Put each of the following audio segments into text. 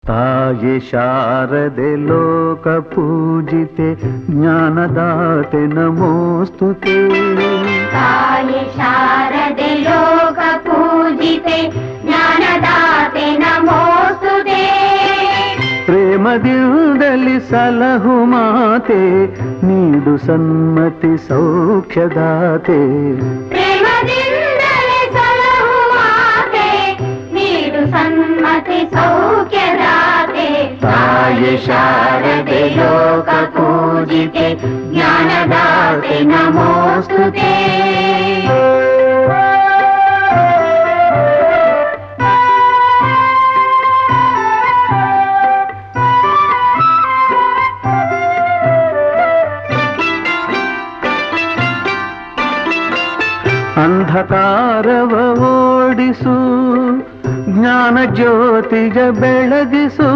ತಾಯಿ ಶಾರದೆ ಲೋಕ ಪೂಜಿತೆ ಜ್ಞಾನದಾತೆ ನಮೋಸ್ತುತೆ ತಾಯಿ ಶಾರದೆ ಲೋಕ ಪೂಜಿತೆ ಜ್ಞಾನದಾತೆ ನಮೋಸ್ತುತೆ ಪ್ರೇಮದಿಂದಲಿ ಸಲಹು ಮಾತೆ ನೀಡು ಸನ್ಮತಿ ಸೌಖ್ಯದಾತೆ ಪ್ರೇಮದಿಂದಲೇ ಸಲಹು ಮಾತೆ ನೀಡು ಸನ್ಮತಿ ಸೌಖ್ಯದಾತೆ ತಾಯಿ ಶಾರದೆ ಲೋಕ ಪೂಜಿತೆ ಜ್ಞಾನದಾತೆ ನಮೋಸ್ತುತೆ ಅಂಧಕಾರವ ಓಡಿಸು ಜ್ಞಾನ ಜ್ಯೋತಿಗ ಬೆಳಗಿಸು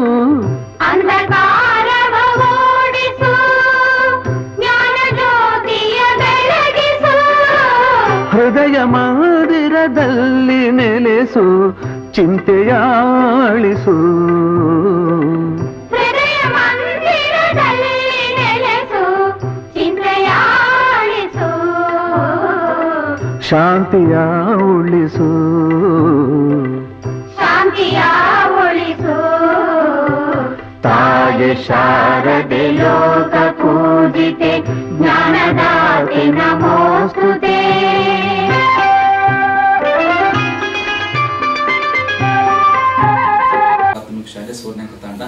ಅಂಧಕಾರವ ಓಡಿಸು ಜ್ಞಾನ ಜ್ಯೋತಿಯ ಬೆಳಗಿಸು ಹೃದಯ ಮಂದಿರದಲ್ಲಿ ನೆಲೆಸು ಚಿಂತೆಯಾಳಿಸು ಹೃದಯ ಮಂದಿರದಲ್ಲಿ ನೆಲೆಸು ಚಿಂತೆಯಾಳಿಸು ಶಾಂತಿಯ ಉಳಿಸು ಶಾಂತಿಯ ಉಳಿಸು ತಾಯಿ ಶಾರದೆ ಲೋಕ ಪೂಜಿತೆ ಜ್ಞಾನದಾತೆ ನಮೋಸ್ತುತೆ ಪ್ರಾಥಮಿಕ ಶಾಲೆ ಸೂರ್ಯನಾಯಕ ತಾಂಡ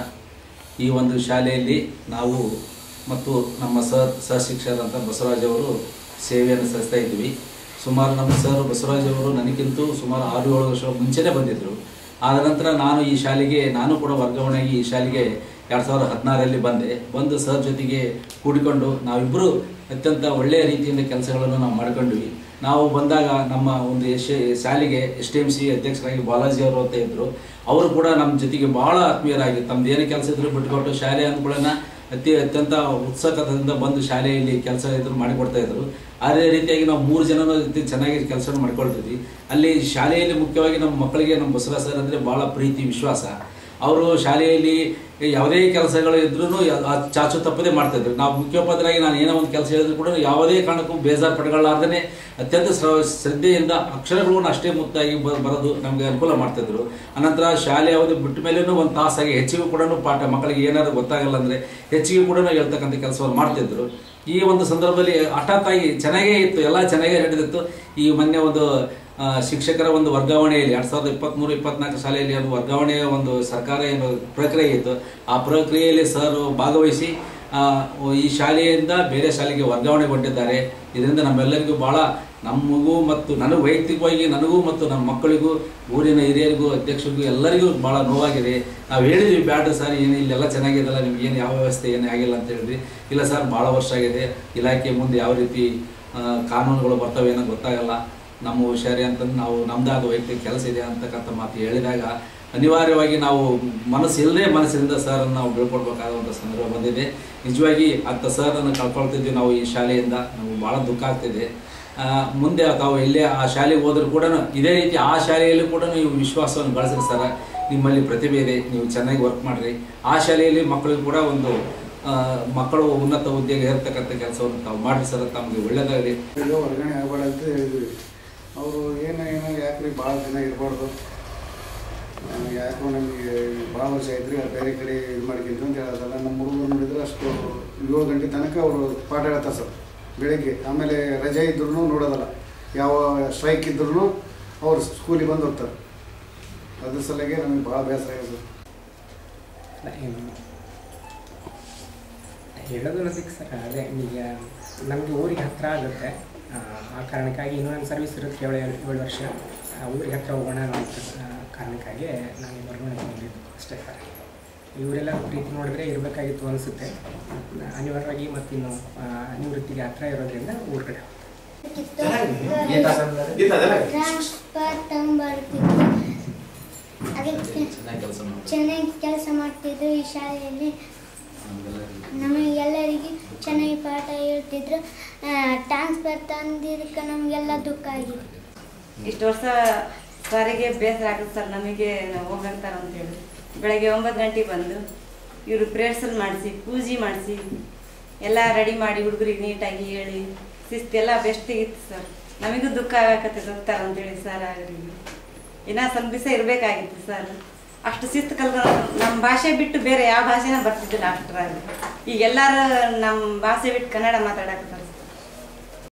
ಈ ಒಂದು ಶಾಲೆಯಲ್ಲಿ ನಾವು ಮತ್ತು ನಮ್ಮ ಸರ್ ಸಹಶಿಕ್ಷಕರಂತ ಬಸವರಾಜ್ ಅವರು ಸೇವೆಯನ್ನು ಸಲ್ಲಿಸ್ತಾ ಇದ್ವಿ ಸುಮಾರು ನಮ್ಮ ಸರ್ ಬಸವರಾಜ್ ಅವರು ನನಗಿಂತೂ ಸುಮಾರು ಆರು ಏಳು ವರ್ಷ ಮುಂಚೆನೇ ಬಂದಿದ್ದರು ಆದ ನಂತರ ನಾನು ಈ ಶಾಲೆಗೆ ನಾನು ಕೂಡ ವರ್ಗಾವಣೆಯಾಗಿ ಈ ಶಾಲೆಗೆ ಎರಡು ಸಾವಿರದ ಹದಿನಾರರಲ್ಲಿ ಬಂದೆ ಬಂದು ಸರ್ ಜೊತೆಗೆ ಕೂಡಿಕೊಂಡು ನಾವಿಬ್ಬರು ಅತ್ಯಂತ ಒಳ್ಳೆಯ ರೀತಿಯಿಂದ ಕೆಲಸಗಳನ್ನು ನಾವು ಮಾಡ್ಕೊಂಡ್ವಿ ನಾವು ಬಂದಾಗ ನಮ್ಮ ಒಂದು ಯಶ ಶಾಲೆಗೆ ಎಸ್ ಟಿ ಎಮ್ ಸಿ ಅಧ್ಯಕ್ಷರಾಗಿ ಬಾಲಾಜಿ ಅವರು ಅಂತ ಇದ್ದರು ಅವರು ಕೂಡ ನಮ್ಮ ಜೊತೆಗೆ ಬಹಳ ಆತ್ಮೀಯರಾಗಿ ತಮ್ದು ಏನು ಕೆಲಸ ಇದ್ರು ಬಿಟ್ಟುಕೊಟ್ಟು ಶಾಲೆ ಅಂದ್ಕೊಳ್ಳೋಣ ಅತಿ ಅತ್ಯಂತ ಉತ್ಸುಕತೆಯಿಂದ ಬಂದು ಶಾಲೆಯಲ್ಲಿ ಕೆಲಸ ಇದ್ರು ಮಾಡಿಕೊಡ್ತಾ ಇದ್ರು ಅದೇ ರೀತಿಯಾಗಿ ನಾವು ಮೂರು ಜನನು ಅತಿ ಚೆನ್ನಾಗಿ ಕೆಲಸ ಮಾಡ್ಕೊಳ್ತಿದ್ವಿ ಅಲ್ಲಿ ಶಾಲೆಯಲ್ಲಿ ಮುಖ್ಯವಾಗಿ ನಮ್ಮ ಮಕ್ಕಳಿಗೆ ನಮ್ಮ ಬಸವರಾಜ್ ಸರ್ ಅಂದರೆ ಭಾಳ ಪ್ರೀತಿ ವಿಶ್ವಾಸ ಅವರು ಶಾಲೆಯಲ್ಲಿ ಯಾವುದೇ ಕೆಲಸಗಳು ಇದ್ರೂ ಚಾಚು ತಪ್ಪದೆ ಮಾಡ್ತಾ ಇದ್ರು ನಾವು ಮುಖ್ಯೋಪಾಧ್ಯಾಯರಾಗಿ ನಾನು ಏನೋ ಒಂದು ಕೆಲಸ ಹೇಳಿದ್ರು ಕೂಡ ಯಾವುದೇ ಕಾರಣಕ್ಕೂ ಬೇಜಾರು ಪಡ್ಕೊಳ್ಳಾರ್ದೇ ಅತ್ಯಂತ ಶ್ರ- ಶ್ರದ್ಧೆಯಿಂದ ಅಕ್ಷರಗಳನ್ನು ಅಷ್ಟೇ ಮುತ್ತಾಗಿ ಬ- ಬರೋದು ನಮಗೆ ಅನುಕೂಲ ಮಾಡ್ತಿದ್ರು ಅನಂತರ ಶಾಲೆ ಯಾವುದು ಬಿಟ್ಟ ಮೇಲೇನೂ ಒಂದು ತಾಸಾಗಿ ಹೆಚ್ಚಿಗೂ ಕೂಡ ಪಾಠ ಮಕ್ಕಳಿಗೆ ಏನಾದ್ರು ಗೊತ್ತಾಗಲ್ಲ ಅಂದರೆ ಹೆಚ್ಚಿಗೆ ಕೂಡ ಹೇಳ್ತಕ್ಕಂಥ ಕೆಲಸವನ್ನು ಮಾಡ್ತಿದ್ರು ಈ ಒಂದು ಸಂದರ್ಭದಲ್ಲಿ ಹಠಾತ್ತಾಗಿ ಚೆನ್ನಾಗೇ ಇತ್ತು ಎಲ್ಲ ಚೆನ್ನಾಗೇ ನಡೆದಿತ್ತು ಈ ಮೊನ್ನೆ ಒಂದು ಆ, ಶಿಕ್ಷಕರ ಒಂದು ವರ್ಗಾವಣೆಯಲ್ಲಿ ಎರಡ್ ಸಾವಿರದ ಇಪ್ಪತ್ತ್ಮೂರು ಇಪ್ಪತ್ನಾಲ್ಕು ಶಾಲೆಯಲ್ಲಿ ಅದು ವರ್ಗಾವಣೆಯ ಒಂದು ಸರ್ಕಾರ ಏನು ಪ್ರಕ್ರಿಯೆ ಇತ್ತು ಆ ಪ್ರಕ್ರಿಯೆಯಲ್ಲಿ ಸರ್ ಭಾಗವಹಿಸಿ ಆ, ಈ ಶಾಲೆಯಿಂದ ಬೇರೆ ಶಾಲೆಗೆ ವರ್ಗಾವಣೆಗೊಂಡಿದ್ದಾರೆ ಇದರಿಂದ ನಮ್ಮೆಲ್ಲರಿಗೂ ಬಹಳ ನಮಗೂ ಮತ್ತು ನನಗೂ ವೈಯಕ್ತಿಕವಾಗಿ ನನಗೂ ಮತ್ತು ನಮ್ಮ ಮಕ್ಕಳಿಗೂ ಊರಿನ ಹಿರಿಯರಿಗೂ ಅಧ್ಯಕ್ಷರಿಗೂ ಎಲ್ಲರಿಗೂ ಬಹಳ ನೋವಾಗಿದೆ ನಾವು ಹೇಳಿದ್ವಿ ಬ್ಯಾಡ್ರಿ ಸರ್ ಏನು ಇಲ್ಲೆಲ್ಲ ಚೆನ್ನಾಗಿದೆಲ್ಲ ನಿಮ್ಗೆ ಏನು ಯಾವ ವ್ಯವಸ್ಥೆ ಏನು ಆಗಿಲ್ಲ ಅಂತ ಹೇಳಿದ್ವಿ ಇಲ್ಲ ಸರ್ ಭಾಳ ವರ್ಷ ಆಗಿದೆ ಇಲಾಖೆ ಮುಂದೆ ಯಾವ ರೀತಿ ಆ, ಕಾನೂನುಗಳು ಬರ್ತವೆ ಏನೋ ಗೊತ್ತಾಗಲ್ಲ ನಮ್ಮ ಹುಷಾರಿ ಅಂತಂದು ನಾವು ನಮ್ದಾದ ವೈಯಕ್ತಿಕ ಕೆಲಸ ಇದೆ ಅಂತಕ್ಕಂಥ ಮಾತು ಹೇಳಿದಾಗ ಅನಿವಾರ್ಯವಾಗಿ ನಾವು ಮನಸ್ಸು ಇಲ್ಲದೆ ಮನಸ್ಸಿನಿಂದ ಸರ್ ನಾವು ಬೀಳ್ಕೊಡ್ಬೇಕಾದಂಥ ಸಂದರ್ಭ ಬಂದಿದೆ ನಿಜವಾಗಿ ಅಂಥ ಸರ್ನ ಕಳ್ಕೊಳ್ತಿದ್ವಿ ನಾವು ಈ ಶಾಲೆಯಿಂದ ನಮಗೆ ಭಾಳ ದುಃಖ ಆಗ್ತಿದೆ ಆ, ಮುಂದೆ ತಾವು ಎಲ್ಲೇ ಆ ಶಾಲೆಗೆ ಹೋದ್ರು ಕೂಡ ಇದೇ ರೀತಿ ಆ ಶಾಲೆಯಲ್ಲೂ ಕೂಡ ನೀವು ವಿಶ್ವಾಸವನ್ನು ಗಳಿಸ್ರಿ ಸರ್ ನಿಮ್ಮಲ್ಲಿ ಪ್ರತಿಭೆ ಇದೆ ನೀವು ಚೆನ್ನಾಗಿ ವರ್ಕ್ ಮಾಡಿರಿ ಆ ಶಾಲೆಯಲ್ಲಿ ಮಕ್ಕಳಿಗೂ ಕೂಡ ಒಂದು ಆ, ಮಕ್ಕಳು ಉನ್ನತ ಹುದ್ದೆಗೆ ಏರ್ತಕ್ಕಂಥ ಕೆಲಸವನ್ನು ತಾವು ಮಾಡಿರಿ ಸರ್ ತಮಗೆ ಒಳ್ಳೆಯದಾಗಲಿ ಇದು ಹೊರಗಡೆ ಆಗಬೇಡ ಅಂತ ಹೇಳಿದ್ವಿ ಅವರು ಏನೋ ಏನೋ ಯಾಕ್ರಿ ಭಾಳ ದಿನ ಇರಬಾರ್ದು ಯಾಕೋ ನಮಗೆ ಭಾಳ ವರ್ಷ ಐತ್ರಿ ಬೇರೆ ಕಡೆ ಇದು ಮಾಡ್ಕೊಂಡ್ರು ಅಂತ ಹೇಳೋದಲ್ಲ ನಮ್ಮ ಹುಡುಗರು ನೋಡಿದ್ರೆ ಅಷ್ಟು ಏಳು ಗಂಟೆ ತನಕ ಅವರು ಪಾಠ ಹೇಳ್ತಾರೆ ಸರ್ ಬೆಳಿಗ್ಗೆ ಆಮೇಲೆ ರಜೆ ಇದ್ರೂ ನೋಡೋದಲ್ಲ ಯಾವ ಸ್ಟ್ರೈಕ್ ಇದ್ರೂ ಅವ್ರು ಸ್ಕೂಲಿಗೆ ಬಂದು ಹೋಗ್ತಾರೆ ಅದ್ರ ಸಲಗೆ ನಮಗೆ ಭಾಳ ಬೇಸರ ಆಗಿದೆ ಸರ್ ಏನು ಹೇಳೋದು ಸಿಕ್ ಸರ್ ಅದೇ ಈಗ ನಮಗೆ ಊರಿಗೆ ಹತ್ತಿರ ಆಗುತ್ತೆ ಆ, ಆ ಕಾರಣಕ್ಕಾಗಿ ಇನ್ನೂ ನನ್ನ ಸರ್ವಿಸ್ ಇರುತ್ತೆ ಏಳು ಏಳು ಏಳು ವರ್ಷ ಆ, ಊರಿಗೆ ಹತ್ತಿರ ಹೋಗೋಣ ಅಂತ ಆ, ಕಾರಣಕ್ಕಾಗಿ ನಾನು ವರ್ಗಾವಣೆ ಬಂದಿದ್ದು ಅಷ್ಟೇ ಸರ್ ಇವರೆಲ್ಲ ಪ್ರೀತಿ ನೋಡಿದ್ರೆ ಇರಬೇಕಾಗಿತ್ತು ಅನಿಸುತ್ತೆ ಅನಿವಾರ್ಯವಾಗಿ ಮತ್ತಿನ್ನು ಆ, ನಿವೃತ್ತಿಗೆ ಹತ್ತಿರ ಇರೋದ್ರಿಂದ ಊರ ಕಡೆ ಟ್ರಾನ್ಸ್ಫರ್ ತಗೊಂಬರ್ತಿದ್ರು ಅದಕ್ಕೆ ಚೆನ್ನಾಗಿ ಕೆಲಸ ಮಾಡಿ ಚೆನ್ನಾಗಿ ಕೆಲಸ ಮಾಡ್ತಿದ್ರು ಈ ಶಾಲೆಯಲ್ಲಿ ನಮಗೆಲ್ಲರಿಗೆ ಚೆನ್ನಾಗಿ ಪಾಠ ಹೇಳ್ತಿದ್ರು ಟ್ರಾನ್ಸ್ಫರ್ ತಂದಿದ್ದಕ್ಕೆ ನಮಗೆಲ್ಲ ದುಃಖ ಆಗಿದೆ ಇಷ್ಟು ವರ್ಷ ಸರಿಗೆ ಬೇಸರ ಆಗುತ್ತೆ ಸರ್ ನಮಗೆ ಹೋಗ್ತಾರೆ ಅಂತ ಹೇಳಿ ಬೆಳಗ್ಗೆ ಒಂಬತ್ತು ಗಂಟೆಗೆ ಬಂದು ಇವರು ಪ್ರೇಯರ್ಸಲ್ಲಿ ಮಾಡಿಸಿ ಪೂಜೆ ಮಾಡಿಸಿ ಎಲ್ಲ ರೆಡಿ ಮಾಡಿ ಹುಡುಗರಿಗೆ ನೀಟಾಗಿ ಹೇಳಿ ಶಿಸ್ತೆಲ್ಲ ಬೆಸ್ಟಿಗಿತ್ತು ಸರ್ ನಮಗೂ ದುಃಖ ಆಗಕತ್ತೆ ಹೋಗ್ತಾರೆ ಅಂತೇಳಿ ಸರ್ ಅವರಿಗೆ ಇನ್ನೂ ಸ್ವಲ್ಪ ದಿವಸ ಇರಬೇಕಾಗಿತ್ತು ಸರ್ ಅಷ್ಟು ಶಿಸ್ತು ಕಲ್ತ ನಮ್ಮ ಭಾಷೆ ಬಿಟ್ಟು ಬೇರೆ ಯಾವ ಭಾಷೆನ ಬರ್ತಿದ್ದಿಲ್ಲ ಅಷ್ಟರಾಗ ಈಗ ಎಲ್ಲರೂ ನಮ್ಮ ಭಾಷೆ ಬಿಟ್ಟು ಕನ್ನಡ ಮಾತಾಡಕತ್ತಾರ